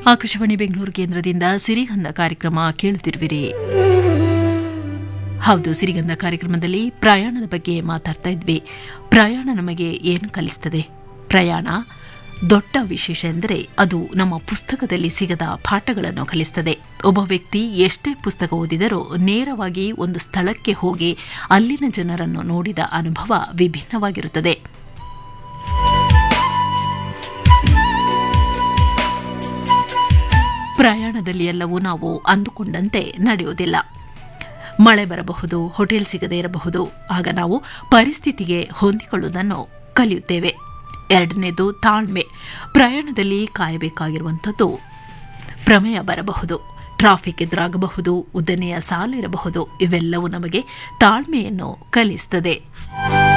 ಆಕಾಶವಾಣಿ ಬೆಂಗಳೂರು ಕೇಂದ್ರದಿಂದ ಸಿರಿಗಂಧ ಕಾರ್ಯಕ್ರಮ ಕೇಳುತ್ತಿರುವಿರಿ ಹೌದು ಸಿರಿಗಂಧ ಕಾರ್ಯಕ್ರಮದಲ್ಲಿ ಪ್ರಯಾಣದ ಬಗ್ಗೆ ಮಾತಾಡ್ತಾ ಇದ್ವಿ ಪ್ರಯಾಣ ನಮಗೆ ಏನು ಕಲಿಸ್ತದೆ ಪ್ರಯಾಣ ದೊಡ್ಡ ವಿಶೇಷ ಎಂದರೆ ಅದು ನಮ್ಮ ಪುಸ್ತಕದಲ್ಲಿ ಸಿಗದ ಪಾಠಗಳನ್ನು ಕಲಿಸ್ತದೆ ಒಬ್ಬ ವ್ಯಕ್ತಿ ಎಷ್ಟೇ ಪುಸ್ತಕ ಓದಿದರೂ ನೇರವಾಗಿ ಒಂದು ಸ್ಥಳಕ್ಕೆ ಹೋಗಿ ಅಲ್ಲಿನ ಜನರನ್ನು ನೋಡಿದ ಅನುಭವ ವಿಭಿನ್ನವಾಗಿರುತ್ತದೆ ಪ್ರಯಾಣದಲ್ಲಿ ಎಲ್ಲವೂ ನಾವು ಅಂದುಕೊಂಡಂತೆ ನಡೆಯುವುದಿಲ್ಲ ಮಳೆ ಬರಬಹುದು ಹೋಟೆಲ್ ಸಿಗದೇ ಇರಬಹುದು ಆಗ ನಾವು ಪರಿಸ್ಥಿತಿಗೆ ಹೊಂದಿಕೊಳ್ಳುವುದನ್ನು ಕಲಿಯುತ್ತೇವೆ ಎರಡನೇದು ತಾಳ್ಮೆ ಪ್ರಯಾಣದಲ್ಲಿ ಕಾಯಬೇಕಾಗಿರುವಂಥದ್ದು ಪ್ರಮೇಯ ಬರಬಹುದು ಟ್ರಾಫಿಕ್ ಎದುರಾಗಬಹುದು ಉದ್ದನೆಯ ಸಾಲು ಇರಬಹುದು ಇವೆಲ್ಲವೂ ನಮಗೆ ತಾಳ್ಮೆಯನ್ನು ಕಲಿಸ್ತದೆ